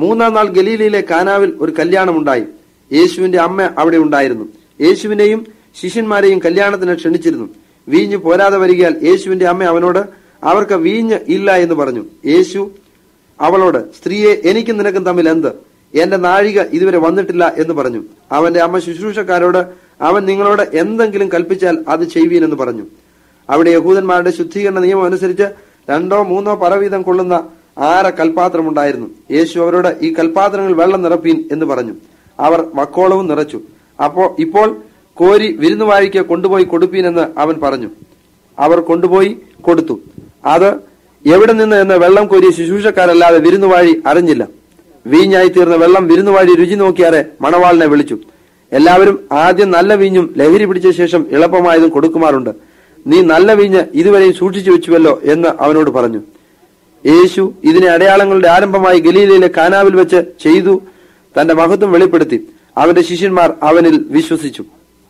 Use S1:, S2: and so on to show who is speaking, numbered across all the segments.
S1: മൂന്നാം നാൾ ഗലീലയിലെ കാനാവിൽ ഒരു കല്യാണമുണ്ടായി യേശുവിന്റെ അമ്മ അവിടെ ഉണ്ടായിരുന്നു യേശുവിനെയും ശിഷ്യന്മാരെയും കല്യാണത്തിന് ക്ഷണിച്ചിരുന്നു വീഞ്ഞ് പോരാതെ വരികയാൽ യേശുവിന്റെ അമ്മ അവനോട് അവർക്ക് വീഞ്ഞ് ഇല്ല എന്ന് പറഞ്ഞു യേശു അവളോട് സ്ത്രീയെ എനിക്കും നിനക്കും തമ്മിൽ എന്ത് എന്റെ നാഴിക ഇതുവരെ വന്നിട്ടില്ല എന്ന് പറഞ്ഞു അവന്റെ അമ്മ ശുശ്രൂഷക്കാരോട് അവൻ നിങ്ങളോട് എന്തെങ്കിലും കൽപ്പിച്ചാൽ അത് ചെയ്യുവീൻ എന്ന് പറഞ്ഞു അവിടെ യഹൂദന്മാരുടെ ശുദ്ധീകരണ നിയമം അനുസരിച്ച് രണ്ടോ മൂന്നോ പറവീതം കൊള്ളുന്ന ആര കൽപാത്രമുണ്ടായിരുന്നു യേശു അവരോട് ഈ കൽപാത്രങ്ങൾ വെള്ളം നിറപ്പീൻ എന്ന് പറഞ്ഞു അവർ വക്കോളവും നിറച്ചു അപ്പോ ഇപ്പോൾ കോരി വിരുന്നുവാഴിക്ക് കൊണ്ടുപോയി കൊടുപ്പീൻ എന്ന് അവൻ പറഞ്ഞു അവർ കൊണ്ടുപോയി കൊടുത്തു അത് എവിടെ നിന്ന് എന്ന് വെള്ളം കോരിയ ശുശ്രൂഷക്കാരല്ലാതെ വിരുന്നുവാഴി അറിഞ്ഞില്ല വീഞ്ഞായി തീർന്ന വെള്ളം വിരുന്നുവാഴി രുചി നോക്കിയാറെ മണവാളിനെ വിളിച്ചു എല്ലാവരും ആദ്യം നല്ല വീഞ്ഞും ലഹരി പിടിച്ച ശേഷം എളുപ്പമായതും കൊടുക്കുമാറുണ്ട് നീ നല്ല വീഞ്ഞ് ഇതുവരെയും സൂക്ഷിച്ചു വെച്ചുവല്ലോ എന്ന് അവനോട് പറഞ്ഞു യേശു ഇതിനെ അടയാളങ്ങളുടെ ആരംഭമായി ഗലീലയിലെ കാനാവിൽ വെച്ച് ചെയ്തു തന്റെ മഹത്വം വെളിപ്പെടുത്തി അവന്റെ ശിഷ്യന്മാർ അവനിൽ വിശ്വസിച്ചു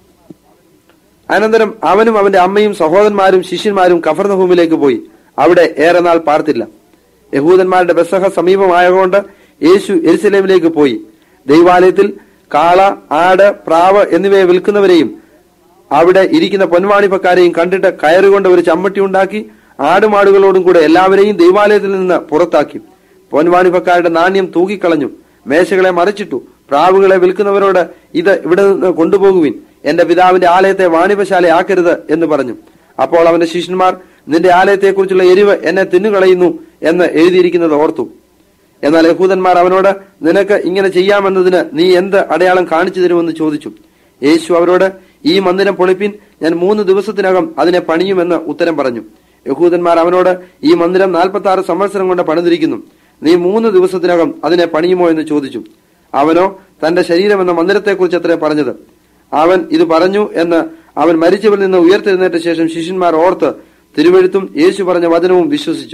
S1: അനന്തരം അവനും അവന്റെ അമ്മയും സഹോദരന്മാരും ശിഷ്യന്മാരും കഫർനഹൂമിലേക്ക് പോയി അവിടെ ഏറെ നാൾ പാർത്തില്ല യഹൂദന്മാരുടെ ബസഹ സമീപമായതുകൊണ്ട് യേശു എരുസലേമിലേക്ക് പോയി ദൈവാലയത്തിൽ കാള ആട് പ്രാവ് എന്നിവയെ വിൽക്കുന്നവരെയും അവിടെ ഇരിക്കുന്ന പൊൻവാണിപ്പക്കാരെയും കണ്ടിട്ട് കയറുകൊണ്ട് ഒരു ചമ്മട്ടി ഉണ്ടാക്കി ആടുമാടുകളോടും കൂടെ എല്ലാവരെയും ദൈവാലയത്തിൽ നിന്ന് പുറത്താക്കി പൊൻവാണിപ്പക്കാരുടെ നാണ്യം തൂക്കിക്കളഞ്ഞു മേശകളെ മറിച്ചിട്ടു പ്രാവുകളെ വിൽക്കുന്നവരോട് ഇത് ഇവിടെ നിന്ന് കൊണ്ടുപോകുവിൻ എന്റെ പിതാവിന്റെ ആലയത്തെ വാണിപശാലയാക്കരുത് എന്ന് പറഞ്ഞു അപ്പോൾ അവന്റെ ശിഷ്യന്മാർ നിന്റെ ആലയത്തെക്കുറിച്ചുള്ള എരിവ് എന്നെ തിന്നുകളയുന്നു എന്ന് എഴുതിയിരിക്കുന്നത് ഓർത്തു എന്നാൽ യഹൂദന്മാർ അവനോട് നിനക്ക് ഇങ്ങനെ ചെയ്യാമെന്നതിന് നീ എന്ത് അടയാളം കാണിച്ചു തരുമെന്ന് ചോദിച്ചു യേശു അവരോട് ഈ മന്ദിരം പൊളിപ്പിൻ ഞാൻ മൂന്ന് ദിവസത്തിനകം അതിനെ പണിയുമെന്ന് ഉത്തരം പറഞ്ഞു യഹൂദന്മാർ അവനോട് ഈ മന്ദിരം നാൽപ്പത്തി ആറ് സംവത്സരം കൊണ്ട് പണിതിരിക്കുന്നു നീ മൂന്ന് ദിവസത്തിനകം അതിനെ പണിയുമോ എന്ന് ചോദിച്ചു അവനോ തന്റെ ശരീരം എന്ന മന്ദിരത്തെക്കുറിച്ച് അത്രേ പറഞ്ഞത് അവൻ ഇത് പറഞ്ഞു എന്ന് അവൻ മരിച്ചവരിൽ നിന്ന് ഉയർത്തെഴുന്നേറ്റ ശേഷം ശിഷ്യന്മാർ ഓർത്ത് തിരുവഴുത്തും യേശു പറഞ്ഞ വചനവും വിശ്വസിച്ചു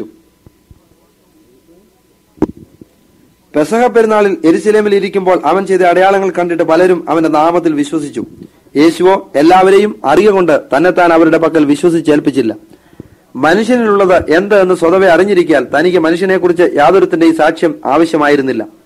S1: പെസഹ പെരുന്നാളിൽ എരുസലേമിൽ ഇരിക്കുമ്പോൾ അവൻ ചെയ്ത അടയാളങ്ങൾ കണ്ടിട്ട് പലരും അവന്റെ നാമത്തിൽ വിശ്വസിച്ചു യേശുവോ എല്ലാവരെയും അറിയ കൊണ്ട് തന്നെത്താൻ അവരുടെ പക്കൽ വിശ്വസിച്ചേൽപ്പിച്ചില്ല മനുഷ്യനിലുള്ളത് എന്ത് എന്ന് സ്വതവേ അറിഞ്ഞിരിക്കാൻ തനിക്ക് മനുഷ്യനെക്കുറിച്ച് യാതൊരുത്തിന്റെയും സാക്ഷ്യം ആവശ്യമായിരുന്നില്ല